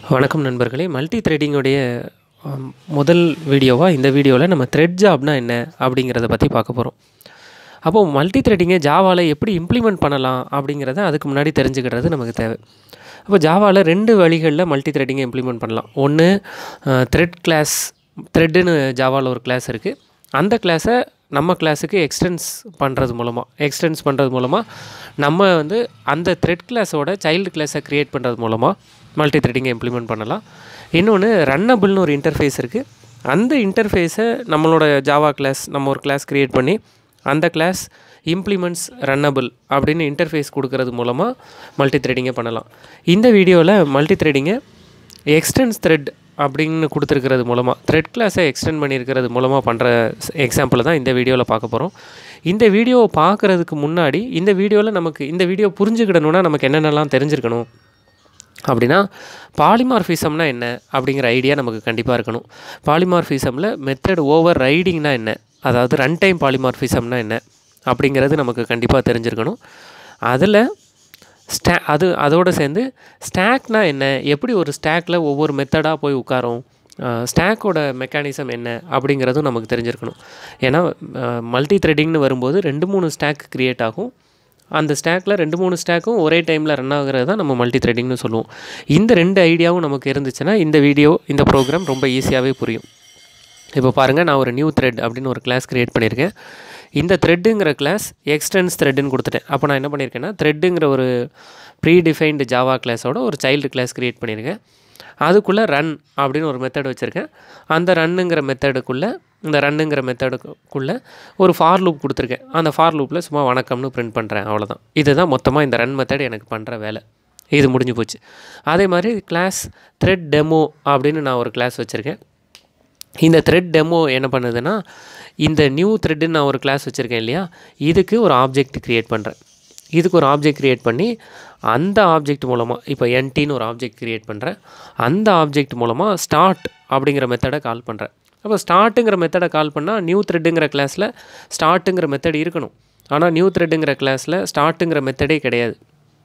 வணக்கம் நண்பர்களே மல்டி த்ரெட்டிங்குடைய அம், முதல் வீடியோவாக இந்த வீடியோவில் நம்ம த்ரெட் ஜாப்னா என்ன அப்படிங்கிறத பற்றி பார்க்க போகிறோம் அப்போது மல்டி த்ரெட்டிங்கை ஜாவாவில் எப்படி இம்ப்ளிமெண்ட் பண்ணலாம் அப்படிங்கிறத அதுக்கு முன்னாடி தெரிஞ்சுக்கிறது நமக்கு தேவை அப்போ ஜாவாவில் ரெண்டு வழிகளில் மல்டி த்ரெட்டிங்கை இம்ப்ளிமெண்ட் பண்ணலாம் ஒன்று த்ரெட் கிளாஸ் த்ரெட்டுன்னு ஜாவாவில் ஒரு கிளாஸ் இருக்குது அந்த கிளாஸை நம்ம கிளாஸுக்கு எக்ஸ்டென்ஸ் பண்ணுறது மூலமாக எக்ஸ்டென்ஸ் பண்ணுறது மூலமாக நம்ம வந்து அந்த த்ரெட் கிளாஸோட சைல்டு கிளாஸை க்ரியேட் பண்ணுறது மூலமாக மல்டி த்ரெட்டிங்கை இம்ப்ளிமெண்ட் பண்ணலாம் இன்னொன்று ரன்னபிள்னு ஒரு இன்டர்ஃபேஸ் இருக்குது அந்த இன்டர்ஃபேஸை நம்மளோட ஜாவா கிளாஸ் நம்ம ஒரு கிளாஸ் க்ரியேட் பண்ணி அந்த கிளாஸ் இம்ப்ளிமெண்ட்ஸ் ரன்னபிள் அப்படின்னு இன்டர்ஃபேஸ் கொடுக்கறது மூலமாக மல்டி த்ரெட்டிங்கை பண்ணலாம் இந்த வீடியோவில் மல்டி த்ரெட்டிங்கை எக்ஸ்டென்ஸ் த்ரெட் அப்படின்னு கொடுத்துருக்கிறது மூலமாக த்ரெட் கிளாஸை எக்ஸ்டெண்ட் பண்ணியிருக்கிறது மூலமாக பண்ணுற எக்ஸாம்பிளை தான் இந்த வீடியோவில் பார்க்க போகிறோம் இந்த வீடியோவை பார்க்குறதுக்கு முன்னாடி இந்த வீடியோவில் நமக்கு இந்த வீடியோ புரிஞ்சுக்கிடணுன்னா நமக்கு என்னென்னலாம் தெரிஞ்சிருக்கணும் அப்படின்னா பாலிமார்ஃபிசம்னா என்ன அப்படிங்கிற ஐடியா நமக்கு கண்டிப்பாக இருக்கணும் பாலிமார்ஃபிசமில் மெத்தட் ஓவர் ரைடிங்னா என்ன அதாவது ரன் டைம் பாலிமார்ஃபிசம்னா என்ன அப்படிங்கிறது நமக்கு கண்டிப்பாக தெரிஞ்சிருக்கணும் அதில் ஸ்டே அது அதோடு சேர்ந்து ஸ்டாக்னா என்ன எப்படி ஒரு ஸ்டாக்கில் ஒவ்வொரு மெத்தடாக போய் உட்காரும் ஸ்டாக்கோட மெக்கானிசம் என்ன அப்படிங்கிறதும் நமக்கு தெரிஞ்சிருக்கணும் ஏன்னா மல்டி த்ரெட்டிங்னு வரும்போது ரெண்டு மூணு ஸ்டாக் க்ரியேட் ஆகும் அந்த ஸ்டாக்கில் ரெண்டு மூணு ஸ்டாக்கும் ஒரே டைமில் ரன் ஆகுறது தான் நம்ம மல்டி த்ரெட்டிங்னு சொல்லுவோம் இந்த ரெண்டு ஐடியாவும் நமக்கு இருந்துச்சுன்னா இந்த வீடியோ இந்த ப்ரோக்ராம் ரொம்ப ஈஸியாகவே புரியும் இப்போ பாருங்கள் நான் ஒரு நியூ த்ரெட் அப்படின்னு ஒரு கிளாஸ் க்ரியேட் பண்ணியிருக்கேன் இந்த த்ரெட்டுங்கிற கிளாஸ் எக்ஸ்டென்ஸ் த்ரெட்டுன்னு கொடுத்துட்டேன் அப்போ நான் என்ன பண்ணியிருக்கேன்னா த்ரெட்டுங்கிற ஒரு ப்ரீ டிஃபைன்டு ஜாவா கிளாஸோட ஒரு சைல்டு கிளாஸ் க்ரியேட் பண்ணியிருக்கேன் அதுக்குள்ளே ரன் அப்படின்னு ஒரு மெத்தட் வச்சுருக்கேன் அந்த ரன்னுங்கிற மெத்தடுக்குள்ளே இந்த ரன்னுங்கிற மெத்தடுக்குள்ளே ஒரு ஃபார் லூப் கொடுத்துருக்கேன் அந்த ஃபார் லூப்பில் சும்மா வணக்கம்னு பிரிண்ட் பண்ணுறேன் அவ்வளோதான் இதுதான் மொத்தமாக இந்த ரன் மெத்தட் எனக்கு பண்ணுற வேலை இது முடிஞ்சு போச்சு அதே மாதிரி கிளாஸ் த்ரெட் டெமோ அப்படின்னு நான் ஒரு கிளாஸ் வச்சுருக்கேன் இந்த த்ரெட் டெமோ என்ன பண்ணுதுன்னா இந்த நியூ த்ரெட்டுன்னு நான் ஒரு கிளாஸ் வச்சுருக்கேன் இல்லையா இதுக்கு ஒரு ஆப்ஜெக்ட் க்ரியேட் பண்ணுறேன் இதுக்கு ஒரு ஆப்ஜெக்ட் க்ரியேட் பண்ணி அந்த ஆப்ஜெக்ட் மூலமாக இப்போ என்டின்னு ஒரு ஆப்ஜெக்ட் க்ரியேட் பண்ணுறேன் அந்த ஆப்ஜெக்ட் மூலமாக ஸ்டார்ட் அப்படிங்கிற மெத்தடை கால் பண்ணுறேன் அப்போ ஸ்டார்ட்டுங்கிற மெத்தடை கால் பண்ணால் நியூ த்ரெட்டுங்கிற கிளாஸில் ஸ்டார்ட்டுங்கிற மெத்தட் இருக்கணும் ஆனால் நியூ த்ரெட்டுங்கிற கிளாஸில் ஸ்டார்ட்டுங்கிற மெத்தடே கிடையாது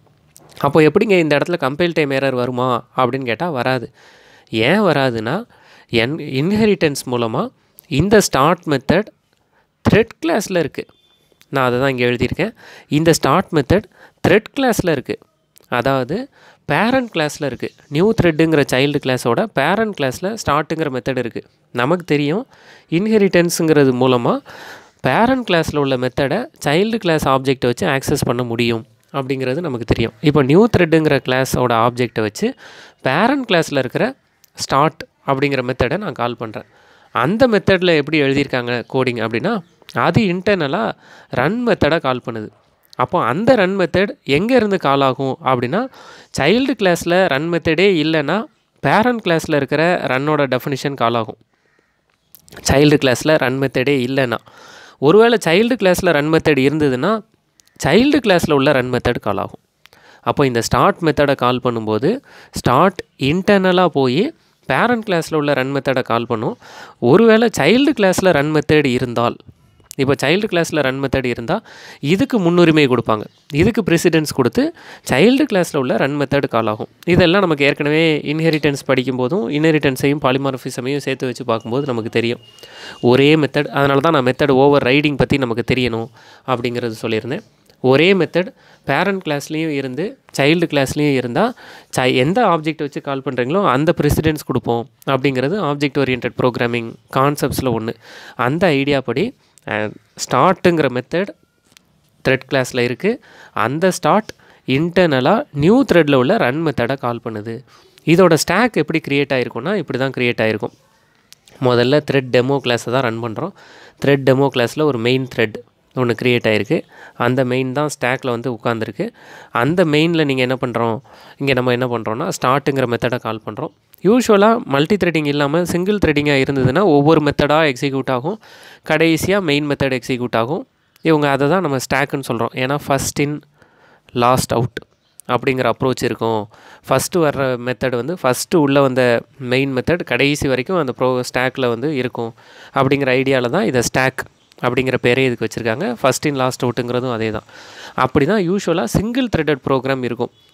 அப்போ எப்படிங்க இந்த இடத்துல கம்பைல் டைம் எரர் வருமா அப்படின்னு கேட்டால் வராது ஏன் வராதுன்னா என் இன்ஹெரிட்டன்ஸ் மூலமாக இந்த ஸ்டார்ட் மெத்தட் த்ரெட் கிளாஸில் இருக்குது நான் அதை தான் இங்கே எழுதியிருக்கேன் இந்த ஸ்டார்ட் மெத்தட் த்ரெட் கிளாஸில் இருக்குது அதாவது பேரண்ட் கிளாஸில் இருக்குது நியூ த்ரெட்டுங்கிற சைல்டு கிளாஸோட பேரண்ட் கிளாஸில் ஸ்டார்ட்டுங்கிற மெத்தட் இருக்குது நமக்கு தெரியும் இன்ஹெரிட்டன்ஸுங்கிறது மூலமாக பேரண்ட் கிளாஸில் உள்ள மெத்தடை சைல்டு கிளாஸ் ஆப்ஜெக்டை வச்சு ஆக்சஸ் பண்ண முடியும் அப்படிங்கிறது நமக்கு தெரியும் இப்போ நியூ த்ரெட்டுங்கிற கிளாஸோட ஆப்ஜெக்டை வச்சு பேரண்ட் கிளாஸில் இருக்கிற ஸ்டார்ட் அப்படிங்கிற மெத்தடை நான் கால் பண்ணுறேன் அந்த மெத்தடில் எப்படி எழுதியிருக்காங்க கோடிங் அப்படின்னா அது இன்டர்னலாக ரன் மெத்தடை கால் பண்ணுது அப்போ அந்த ரன் மெத்தட் எங்கேருந்து கால் ஆகும் அப்படின்னா சைல்டு கிளாஸில் ரன் மெத்தடே இல்லைன்னா பேரண்ட் கிளாஸில் இருக்கிற ரன்னோட டெஃபினிஷன் கால் ஆகும் சைல்டு கிளாஸில் ரன் மெத்தடே இல்லைன்னா ஒருவேளை சைல்டு கிளாஸில் ரன் மெத்தட் இருந்ததுன்னா சைல்டு கிளாஸில் உள்ள ரன் மெத்தட் கால் ஆகும் அப்போ இந்த ஸ்டார்ட் மெத்தடை கால் பண்ணும்போது ஸ்டார்ட் இன்டர்னலாக போய் பேரண்ட் கிளாஸில் உள்ள ரன் மெத்தடை கால் பண்ணும் ஒருவேளை சைல்டு கிளாஸில் ரன் மெத்தட் இருந்தால் இப்போ சைல்டு கிளாஸில் ரன் மெத்தட் இருந்தால் இதுக்கு முன்னுரிமை கொடுப்பாங்க இதுக்கு ப்ரெசிடென்ஸ் கொடுத்து சைல்டு கிளாஸில் உள்ள ரன் மெத்தட் கால் ஆகும் இதெல்லாம் நமக்கு ஏற்கனவே இன்ஹெரிட்டன்ஸ் படிக்கும்போதும் இன்ஹெரிட்டன்ஸையும் பாலிமார்ஃபிசமையும் சேர்த்து வச்சு பார்க்கும்போது நமக்கு தெரியும் ஒரே மெத்தட் அதனால தான் நான் மெத்தட் ஓவர் ரைடிங் பற்றி நமக்கு தெரியணும் அப்படிங்கிறது சொல்லியிருந்தேன் ஒரே மெத்தட் பேரண்ட் கிளாஸ்லேயும் இருந்து சைல்டு கிளாஸ்லேயும் இருந்தால் சை எந்த ஆப்ஜெக்ட் வச்சு கால் பண்ணுறீங்களோ அந்த ப்ரெசிடென்ஸ் கொடுப்போம் அப்படிங்கிறது ஆப்ஜெக்ட் ஓரியன்ட் ப்ரோக்ராமிங் கான்செப்ட்ஸில் ஒன்று அந்த ஐடியா படி ஸ்டார்ட்டுங்கிற மெத்தட் த்ரெட் கிளாஸில் இருக்குது அந்த ஸ்டார்ட் இன்டர்னலாக நியூ த்ரெட்டில் உள்ள ரன் மெத்தடை கால் பண்ணுது இதோட ஸ்டாக் எப்படி க்ரியேட் ஆகிருக்கும்னா இப்படி தான் க்ரியேட் ஆகிருக்கும் முதல்ல த்ரெட் டெமோ கிளாஸை தான் ரன் பண்ணுறோம் த்ரெட் டெமோ கிளாஸில் ஒரு மெயின் த்ரெட் ஒன்று க்ரியேட் ஆகிருக்கு அந்த மெயின் தான் ஸ்டாக்கில் வந்து உட்காந்துருக்கு அந்த மெயினில் நீங்கள் என்ன பண்ணுறோம் இங்கே நம்ம என்ன பண்ணுறோன்னா ஸ்டார்ட்டுங்கிற மெத்தடை கால் பண்ணுறோம் யூஸ்வலாக மல்டி த்ரெட்டிங் இல்லாமல் சிங்கிள் த்ரெட்டிங்காக இருந்ததுன்னா ஒவ்வொரு மெத்தடாக எக்ஸிக்யூட் ஆகும் கடைசியாக மெயின் மெத்தட் எக்ஸிக்யூட் ஆகும் இவங்க அதை தான் நம்ம ஸ்டாக்குன்னு சொல்கிறோம் ஏன்னா ஃபஸ்ட் இன் லாஸ்ட் அவுட் அப்படிங்கிற அப்ரோச் இருக்கும் ஃபஸ்ட்டு வர்ற மெத்தட் வந்து ஃபஸ்ட்டு உள்ளே வந்த மெயின் மெத்தட் கடைசி வரைக்கும் அந்த ப்ரோ ஸ்டாக்கில் வந்து இருக்கும் அப்படிங்கிற ஐடியாவில் தான் இதை ஸ்டாக் அப்படிங்கிற பேரே இதுக்கு வச்சுருக்காங்க ஃபஸ்ட் இன் லாஸ்ட் அவுட்டுங்கிறதும் அதே தான் அப்படி தான் யூஸ்வலாக சிங்கிள் த்ரெட்டட் ப்ரோக்ராம் இருக்கும்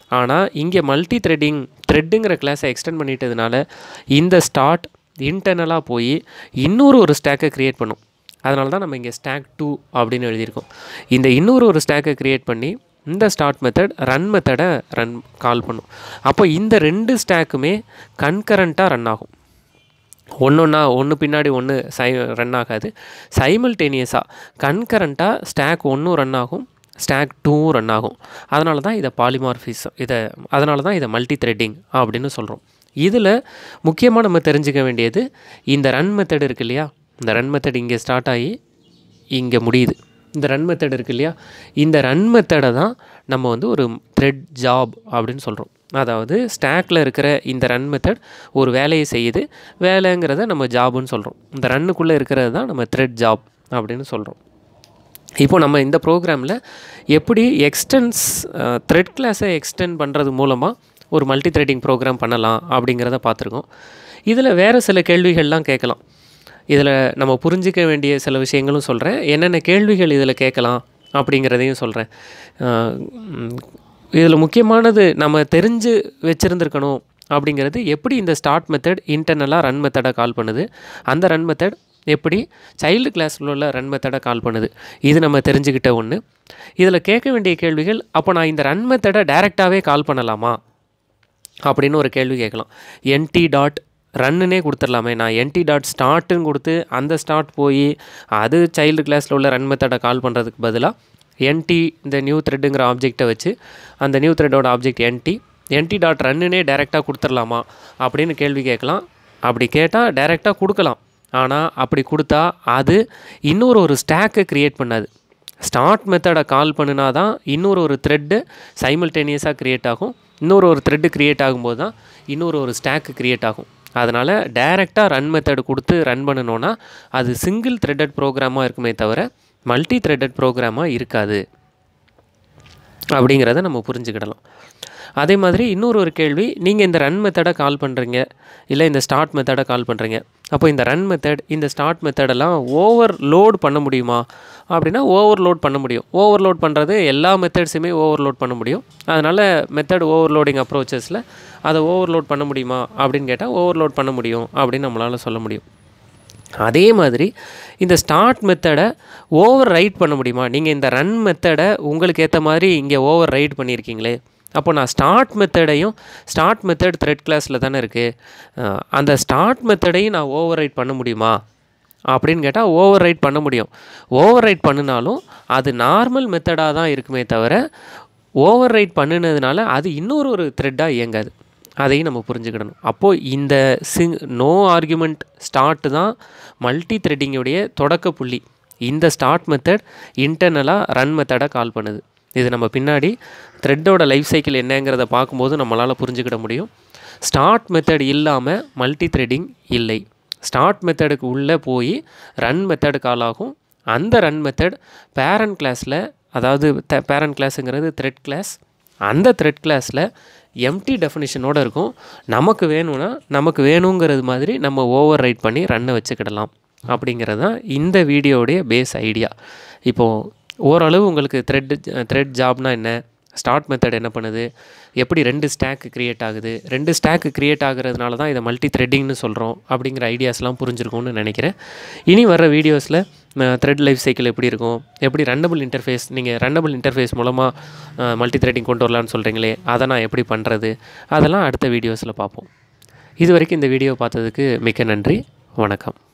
ஆனால் இங்கே மல்டி த்ரெட்டிங் த்ரெட்டுங்கிற கிளாஸை எக்ஸ்டெண்ட் பண்ணிட்டதுனால இந்த ஸ்டார்ட் இன்டர்னலாக போய் இன்னொரு ஒரு ஸ்டாக்கை க்ரியேட் பண்ணும் அதனால தான் நம்ம இங்கே ஸ்டாக் டூ அப்படின்னு எழுதியிருக்கோம் இந்த இன்னொரு ஒரு ஸ்டாக்கை க்ரியேட் பண்ணி இந்த ஸ்டார்ட் மெத்தட் ரன் மெத்தடை ரன் கால் பண்ணும் அப்போ இந்த ரெண்டு ஸ்டாக்குமே கன்கரண்ட்டாக ரன் ஆகும் ஒன்று ஒன்றா ஒன்று பின்னாடி ஒன்று சை ரன் ஆகாது சைமல்டேனியஸாக கன்கரண்ட்டாக ஸ்டாக் ஒன்றும் ரன் ஆகும் ஸ்டாக் டூவும் ரன் ஆகும் அதனால தான் இதை பாலிமார்ஃபிஸ் இதை அதனால தான் இதை மல்டி த்ரெட்டிங் அப்படின்னு சொல்கிறோம் இதில் முக்கியமாக நம்ம தெரிஞ்சுக்க வேண்டியது இந்த ரன் மெத்தட் இருக்கு இல்லையா இந்த ரன் மெத்தட் இங்கே ஸ்டார்ட் ஆகி இங்கே முடியுது இந்த ரன் மெத்தட் இருக்கு இல்லையா இந்த ரன் மெத்தடை தான் நம்ம வந்து ஒரு த்ரெட் ஜாப் அப்படின்னு சொல்கிறோம் அதாவது ஸ்டாக்கில் இருக்கிற இந்த ரன் மெத்தட் ஒரு வேலையை செய்யுது வேலைங்கிறத நம்ம ஜாப்னு சொல்கிறோம் இந்த ரன்னுக்குள்ளே இருக்கிறது தான் நம்ம த்ரெட் ஜாப் அப்படின்னு சொல்கிறோம் இப்போ நம்ம இந்த ப்ரோக்ராமில் எப்படி எக்ஸ்டென்ஸ் த்ரெட் கிளாஸை எக்ஸ்டெண்ட் பண்ணுறது மூலமாக ஒரு மல்டி த்ரெட்டிங் ப்ரோக்ராம் பண்ணலாம் அப்படிங்கிறத பார்த்துருக்கோம் இதில் வேறு சில கேள்விகள்லாம் கேட்கலாம் இதில் நம்ம புரிஞ்சிக்க வேண்டிய சில விஷயங்களும் சொல்கிறேன் என்னென்ன கேள்விகள் இதில் கேட்கலாம் அப்படிங்கிறதையும் சொல்கிறேன் இதில் முக்கியமானது நம்ம தெரிஞ்சு வச்சுருந்துருக்கணும் அப்படிங்கிறது எப்படி இந்த ஸ்டார்ட் மெத்தட் இன்டர்னலாக ரன் மெத்தடை கால் பண்ணுது அந்த ரன் மெத்தட் எப்படி சைல்டு கிளாஸில் உள்ள ரன் மெத்தடை கால் பண்ணுது இது நம்ம தெரிஞ்சுக்கிட்ட ஒன்று இதில் கேட்க வேண்டிய கேள்விகள் அப்போ நான் இந்த ரன் மெத்தடை டைரெக்டாகவே கால் பண்ணலாமா அப்படின்னு ஒரு கேள்வி கேட்கலாம் என்டி டாட் ரன்னுனே கொடுத்துடலாமே நான் என்டி டாட் ஸ்டார்ட்டுன்னு கொடுத்து அந்த ஸ்டார்ட் போய் அது சைல்டு கிளாஸில் உள்ள ரன் மெத்தடை கால் பண்ணுறதுக்கு பதிலாக என்டி இந்த நியூ த்ரெட்டுங்கிற ஆப்ஜெக்டை வச்சு அந்த நியூ த்ரெட்டோட ஆப்ஜெக்ட் என்டி என்டி டாட் ரன்னுனே டைரெக்டாக கொடுத்துடலாமா அப்படின்னு கேள்வி கேட்கலாம் அப்படி கேட்டால் டைரெக்டாக கொடுக்கலாம் ஆனால் அப்படி கொடுத்தா அது இன்னொரு ஒரு ஸ்டாக்கை க்ரியேட் பண்ணாது ஸ்டார்ட் மெத்தடை கால் பண்ணினா தான் இன்னொரு ஒரு த்ரெட்டு சைமல்டேனியஸாக க்ரியேட் ஆகும் இன்னொரு ஒரு த்ரெட்டு க்ரியேட் ஆகும்போது தான் இன்னொரு ஒரு ஸ்டாக்கு க்ரியேட் ஆகும் அதனால் டைரெக்டாக ரன் மெத்தடு கொடுத்து ரன் பண்ணணுன்னா அது சிங்கிள் த்ரெட்டட் ப்ரோக்ராமாக இருக்குமே தவிர மல்டி த்ரெட்டட் ப்ரோக்ராமாக இருக்காது அப்படிங்கிறத நம்ம புரிஞ்சுக்கிடலாம் அதே மாதிரி இன்னொரு ஒரு கேள்வி நீங்கள் இந்த ரன் மெத்தடை கால் பண்ணுறீங்க இல்லை இந்த ஸ்டார்ட் மெத்தடை கால் பண்ணுறீங்க அப்போ இந்த ரன் மெத்தட் இந்த ஸ்டார்ட் மெத்தடெல்லாம் ஓவர் லோட் பண்ண முடியுமா அப்படின்னா ஓவர்லோட் பண்ண முடியும் ஓவர்லோட் பண்ணுறது எல்லா மெத்தட்ஸுமே ஓவர்லோட் பண்ண முடியும் அதனால் மெத்தட் ஓவர்லோடிங் அப்ரோச்சஸில் அதை ஓவர்லோட் பண்ண முடியுமா அப்படின்னு கேட்டால் ஓவர்லோட் பண்ண முடியும் அப்படின்னு நம்மளால் சொல்ல முடியும் அதே மாதிரி இந்த ஸ்டார்ட் மெத்தடை ஓவர் ரைட் பண்ண முடியுமா நீங்கள் இந்த ரன் மெத்தடை உங்களுக்கு ஏற்ற மாதிரி இங்கே ஓவர் ரைட் பண்ணியிருக்கீங்களே அப்போ நான் ஸ்டார்ட் மெத்தடையும் ஸ்டார்ட் மெத்தட் த்ரெட் கிளாஸில் தானே இருக்குது அந்த ஸ்டார்ட் மெத்தடையும் நான் ஓவர் ரைட் பண்ண முடியுமா அப்படின்னு கேட்டால் ஓவர் ரைட் பண்ண முடியும் ஓவர் ரைட் பண்ணினாலும் அது நார்மல் மெத்தடாக தான் இருக்குமே தவிர ஓவர் ரைட் பண்ணினதுனால அது இன்னொரு ஒரு த்ரெட்டாக இயங்காது அதையும் நம்ம புரிஞ்சுக்கிடணும் அப்போது இந்த சிங் நோ ஆர்குமெண்ட் ஸ்டார்ட் தான் மல்டி த்ரெட்டிங்குடைய தொடக்க புள்ளி இந்த ஸ்டார்ட் மெத்தட் இன்டர்னலாக ரன் மெத்தடை கால் பண்ணுது இது நம்ம பின்னாடி த்ரெட்டோட லைஃப் சைக்கிள் என்னங்கிறத பார்க்கும்போது நம்மளால் புரிஞ்சுக்கிட முடியும் ஸ்டார்ட் மெத்தட் இல்லாமல் மல்டி த்ரெட்டிங் இல்லை ஸ்டார்ட் மெத்தடுக்கு உள்ளே போய் ரன் மெத்தடு கால் ஆகும் அந்த ரன் மெத்தட் பேரண்ட் கிளாஸில் அதாவது த பேரண்ட் கிளாஸுங்கிறது த்ரெட் கிளாஸ் அந்த த்ரெட் கிளாஸில் எம்டி டெஃபினிஷனோடு இருக்கும் நமக்கு வேணும்னா நமக்கு வேணுங்கிறது மாதிரி நம்ம ஓவர் ரைட் பண்ணி ரன்னை வச்சுக்கிடலாம் அப்படிங்கிறது தான் இந்த வீடியோடைய பேஸ் ஐடியா இப்போது ஓரளவு உங்களுக்கு த்ரெட் த்ரெட் ஜாப்னா என்ன ஸ்டார்ட் மெத்தட் என்ன பண்ணுது எப்படி ரெண்டு ஸ்டாக்கு க்ரியேட் ஆகுது ரெண்டு ஸ்டாக்கு க்ரியேட் ஆகுறதுனால தான் இதை மல்டி த்ரெட்டிங்னு சொல்கிறோம் அப்படிங்கிற ஐடியாஸ்லாம் புரிஞ்சிருக்கும்னு நினைக்கிறேன் இனி வர வீடியோஸில் த்ரெட் லைஃப் சைக்கிள் எப்படி இருக்கும் எப்படி ரன்னபிள் இன்டர்ஃபேஸ் நீங்கள் ரன்னபிள் இன்டர்ஃபேஸ் மூலமாக மல்டி த்ரெட்டிங் கொண்டு வரலான்னு சொல்கிறீங்களே அதை நான் எப்படி பண்ணுறது அதெல்லாம் அடுத்த வீடியோஸில் பார்ப்போம் இது வரைக்கும் இந்த வீடியோ பார்த்ததுக்கு மிக்க நன்றி வணக்கம்